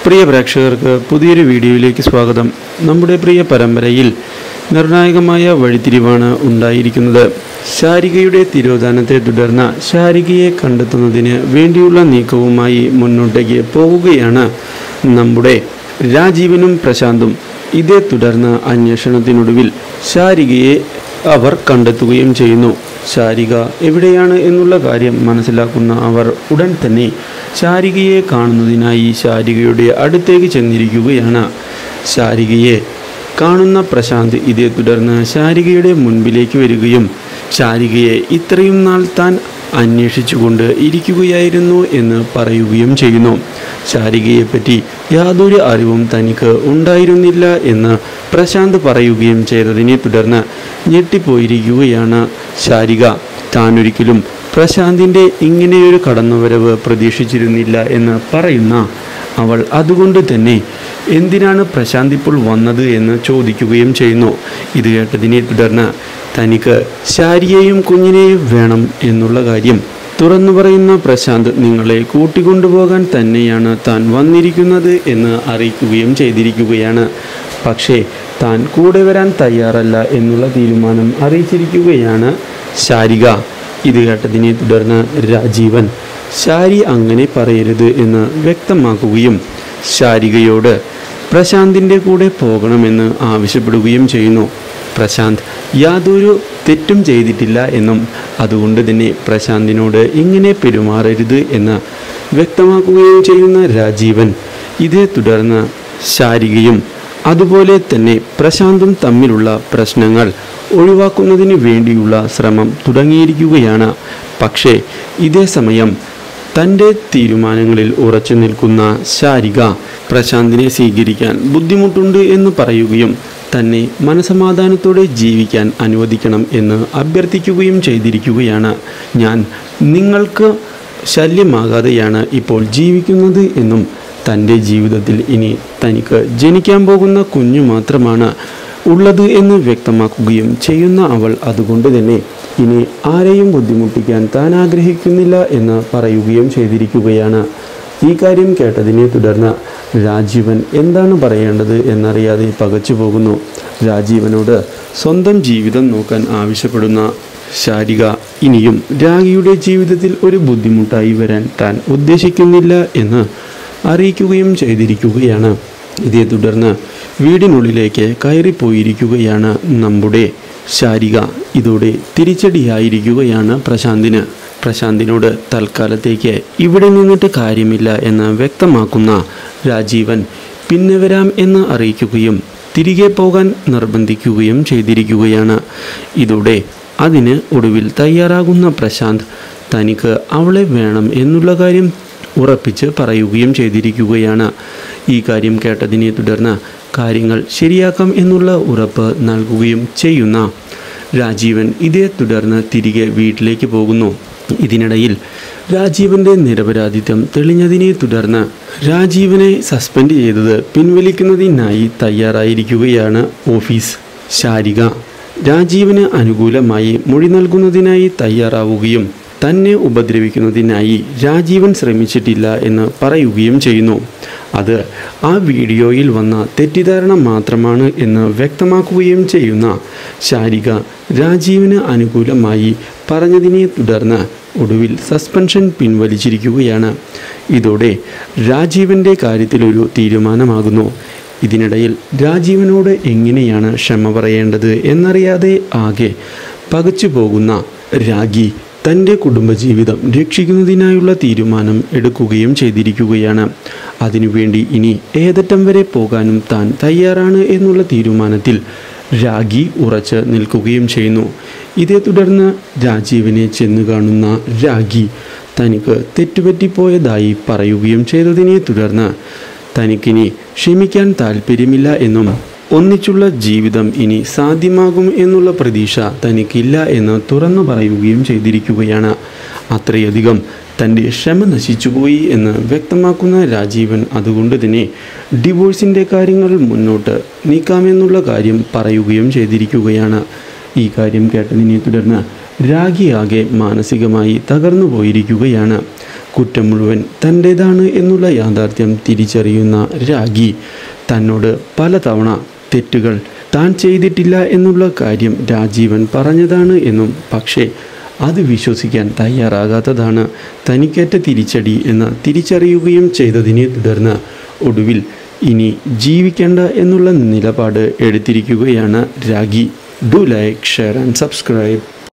പ്രിയ പ്രേക്ഷകർക്ക് പുതിയൊരു വീഡിയോയിലേക്ക് സ്വാഗതം നമ്മുടെ പ്രിയ പരമ്പരയിൽ നിർണായകമായ വഴിത്തിരിവാണ് ഉണ്ടായിരിക്കുന്നത് ശാരികയുടെ തിരോധാനത്തെ തുടർന്ന് ശാരികയെ കണ്ടെത്തുന്നതിന് വേണ്ടിയുള്ള നീക്കവുമായി മുന്നോട്ടേക്ക് പോവുകയാണ് നമ്മുടെ രാജീവനും പ്രശാന്തും ഇതേ തുടർന്ന് അന്വേഷണത്തിനൊടുവിൽ ശാരികയെ അവർ കണ്ടെത്തുകയും ചെയ്യുന്നു ശാരിക എവിടെയാണ് എന്നുള്ള കാര്യം മനസ്സിലാക്കുന്ന അവർ ഉടൻ തന്നെ ശാരികയെ കാണുന്നതിനായി ശാരികയുടെ അടുത്തേക്ക് ചെന്നിരിക്കുകയാണ് ശാരികയെ കാണുന്ന പ്രശാന്ത് ഇതേ തുടർന്ന് ശാരികയുടെ മുൻപിലേക്ക് വരികയും ശാരികയെ ഇത്രയും നാൾ താൻ അന്വേഷിച്ചുകൊണ്ട് ഇരിക്കുകയായിരുന്നു എന്ന് പറയുകയും ചെയ്യുന്നു ശാരികയെപ്പറ്റി യാതൊരു അറിവും തനിക്ക് ഉണ്ടായിരുന്നില്ല എന്ന് പ്രശാന്ത് പറയുകയും ചെയ്തതിനെ തുടർന്ന് ഞെട്ടിപ്പോയിരിക്കുകയാണ് ശാരിക താനൊരിക്കലും പ്രശാന്തിൻ്റെ ഇങ്ങനെയൊരു കടന്നുവരവ് പ്രതീക്ഷിച്ചിരുന്നില്ല എന്ന് പറയുന്ന അവൾ അതുകൊണ്ട് തന്നെ എന്തിനാണ് പ്രശാന്ത് ഇപ്പോൾ വന്നത് എന്ന് ചോദിക്കുകയും ചെയ്യുന്നു ഇത് കേട്ടതിനെ തുടർന്ന് തനിക്ക് ശാരിയെയും കുഞ്ഞിനെയും വേണം എന്നുള്ള കാര്യം തുറന്നു പറയുന്ന പ്രശാന്ത് നിങ്ങളെ കൂട്ടിക്കൊണ്ടുപോകാൻ തന്നെയാണ് താൻ വന്നിരിക്കുന്നത് എന്ന് അറിയിക്കുകയും ചെയ്തിരിക്കുകയാണ് പക്ഷേ താൻ കൂടെ വരാൻ തയ്യാറല്ല എന്നുള്ള തീരുമാനം അറിയിച്ചിരിക്കുകയാണ് ശാരിക ഇത് കേട്ടതിനെ തുടർന്ന് രാജീവൻ ശാരി അങ്ങനെ പറയരുത് എന്ന് വ്യക്തമാക്കുകയും ശാരികയോട് പ്രശാന്തിൻ്റെ കൂടെ പോകണമെന്ന് ആവശ്യപ്പെടുകയും ചെയ്യുന്നു പ്രശാന്ത് യാതൊരു തെറ്റും ചെയ്തിട്ടില്ല എന്നും അതുകൊണ്ട് തന്നെ പ്രശാന്തിനോട് ഇങ്ങനെ പെരുമാറരുത് എന്ന് വ്യക്തമാക്കുകയും ചെയ്യുന്ന രാജീവൻ ഇതേ തുടർന്ന് ശാരികയും അതുപോലെ തന്നെ പ്രശാന്തും തമ്മിലുള്ള പ്രശ്നങ്ങൾ ഒഴിവാക്കുന്നതിന് വേണ്ടിയുള്ള ശ്രമം തുടങ്ങിയിരിക്കുകയാണ് പക്ഷേ ഇതേ സമയം തൻ്റെ തീരുമാനങ്ങളിൽ ഉറച്ചു നിൽക്കുന്ന ശാരിക പ്രശാന്തിനെ സ്വീകരിക്കാൻ ബുദ്ധിമുട്ടുണ്ട് എന്ന് പറയുകയും തന്നെ മനസമാധാനത്തോടെ ജീവിക്കാൻ അനുവദിക്കണം എന്ന് അഭ്യർത്ഥിക്കുകയും ചെയ്തിരിക്കുകയാണ് ഞാൻ നിങ്ങൾക്ക് ശല്യമാകാതെയാണ് ഇപ്പോൾ ജീവിക്കുന്നത് എന്നും തൻ്റെ ജീവിതത്തിൽ ഇനി തനിക്ക് ജനിക്കാൻ പോകുന്ന കുഞ്ഞു മാത്രമാണ് ഉള്ളത് എന്ന് വ്യക്തമാക്കുകയും ചെയ്യുന്ന അവൾ അതുകൊണ്ട് തന്നെ ഇനി ആരെയും ബുദ്ധിമുട്ടിക്കാൻ താൻ ആഗ്രഹിക്കുന്നില്ല എന്ന് പറയുകയും ചെയ്തിരിക്കുകയാണ് ഈ കാര്യം കേട്ടതിനെ തുടർന്ന് രാജീവൻ എന്താണ് പറയേണ്ടത് എന്നറിയാതെ പകച്ചു പോകുന്നു രാജീവനോട് സ്വന്തം ജീവിതം നോക്കാൻ ആവശ്യപ്പെടുന്ന ശാരിക ഇനിയും രാഗിയുടെ ജീവിതത്തിൽ ഒരു ബുദ്ധിമുട്ടായി വരാൻ താൻ ഉദ്ദേശിക്കുന്നില്ല എന്ന് അറിയിക്കുകയും ചെയ്തിരിക്കുകയാണ് ഇതേ തുടർന്ന് വീടിനുള്ളിലേക്ക് കയറിപ്പോയിരിക്കുകയാണ് നമ്മുടെ ശാരിക ഇതോടെ തിരിച്ചടിയായിരിക്കുകയാണ് പ്രശാന്തിന് പ്രശാന്തിനോട് തൽക്കാലത്തേക്ക് ഇവിടെ നിന്നിട്ട് കാര്യമില്ല എന്ന് വ്യക്തമാക്കുന്ന രാജീവൻ പിന്നെ വരാം എന്ന് അറിയിക്കുകയും തിരികെ പോകാൻ നിർബന്ധിക്കുകയും ചെയ്തിരിക്കുകയാണ് ഇതോടെ അതിന് ഒടുവിൽ തയ്യാറാകുന്ന പ്രശാന്ത് തനിക്ക് അവളെ വേണം എന്നുള്ള കാര്യം ഉറപ്പിച്ച് പറയുകയും ചെയ്തിരിക്കുകയാണ് ഈ കാര്യം കേട്ടതിനെ തുടർന്ന് കാര്യങ്ങൾ ശരിയാക്കാം എന്നുള്ള ഉറപ്പ് നൽകുകയും ചെയ്യുന്ന രാജീവൻ ഇതേ തുടർന്ന് തിരികെ വീട്ടിലേക്ക് പോകുന്നു ഇതിനിടയിൽ രാജീവന്റെ നിരപരാധിത്വം തെളിഞ്ഞതിനെ തുടർന്ന് രാജീവനെ സസ്പെൻഡ് ചെയ്തത് പിൻവലിക്കുന്നതിനായി തയ്യാറായിരിക്കുകയാണ് ഓഫീസ് ശാരിക രാജീവന് അനുകൂലമായി മൊഴി നൽകുന്നതിനായി തയ്യാറാവുകയും തന്നെ ഉപദ്രവിക്കുന്നതിനായി രാജീവൻ ശ്രമിച്ചിട്ടില്ല എന്ന് പറയുകയും ചെയ്യുന്നു അത് ആ വീഡിയോയിൽ വന്ന തെറ്റിദ്ധാരണ മാത്രമാണ് എന്ന് വ്യക്തമാക്കുകയും ചെയ്യുന്ന ശാരിക രാജീവിന് അനുകൂലമായി പറഞ്ഞതിനെ തുടർന്ന് ഒടുവിൽ സസ്പെൻഷൻ പിൻവലിച്ചിരിക്കുകയാണ് ഇതോടെ രാജീവൻ്റെ കാര്യത്തിലൊരു തീരുമാനമാകുന്നു ഇതിനിടയിൽ രാജീവനോട് എങ്ങനെയാണ് ക്ഷമ പറയേണ്ടത് എന്നറിയാതെ ആകെ പകച്ചു പോകുന്ന രാഗി തൻ്റെ കുടുംബജീവിതം രക്ഷിക്കുന്നതിനായുള്ള തീരുമാനം എടുക്കുകയും ചെയ്തിരിക്കുകയാണ് അതിനുവേണ്ടി ഇനി ഏതറ്റം വരെ പോകാനും താൻ തയ്യാറാണ് എന്നുള്ള തീരുമാനത്തിൽ രാഗി ഉറച്ച് നിൽക്കുകയും ചെയ്യുന്നു ഇതേ തുടർന്ന് രാജീവിനെ ചെന്ന് കാണുന്ന രാഗി തനിക്ക് തെറ്റുപറ്റിപ്പോയതായി പറയുകയും ചെയ്തതിനെ തുടർന്ന് തനിക്കിനി ക്ഷമിക്കാൻ താല്പര്യമില്ല എന്നും ഒന്നിച്ചുള്ള ജീവിതം ഇനി സാധ്യമാകും എന്നുള്ള പ്രതീക്ഷ തനിക്കില്ല എന്ന് തുറന്നു പറയുകയും ചെയ്തിരിക്കുകയാണ് അത്രയധികം തൻ്റെ ക്ഷമ നശിച്ചുപോയി എന്ന് വ്യക്തമാക്കുന്ന രാജീവൻ അതുകൊണ്ട് തന്നെ ഡിവോഴ്സിൻ്റെ കാര്യങ്ങൾ മുന്നോട്ട് നീക്കാമെന്നുള്ള കാര്യം പറയുകയും ചെയ്തിരിക്കുകയാണ് ഈ കാര്യം കേട്ടതിനെ തുടർന്ന് രാഗിയാകെ മാനസികമായി തകർന്നു പോയിരിക്കുകയാണ് കുറ്റം മുഴുവൻ തൻ്റേതാണ് എന്നുള്ള യാഥാർത്ഥ്യം തിരിച്ചറിയുന്ന രാഗി തന്നോട് പലതവണ തെറ്റുകൾ താൻ ചെയ്തിട്ടില്ല എന്നുള്ള കാര്യം രാജീവൻ പറഞ്ഞതാണ് എന്നും പക്ഷേ അത് വിശ്വസിക്കാൻ തയ്യാറാകാത്തതാണ് തനിക്കേറ്റ തിരിച്ചടി എന്ന് തിരിച്ചറിയുകയും ചെയ്തതിനെ തുടർന്ന് ഒടുവിൽ ഇനി ജീവിക്കേണ്ട എന്നുള്ള നിലപാട് എടുത്തിരിക്കുകയാണ് രാഗി do like share and subscribe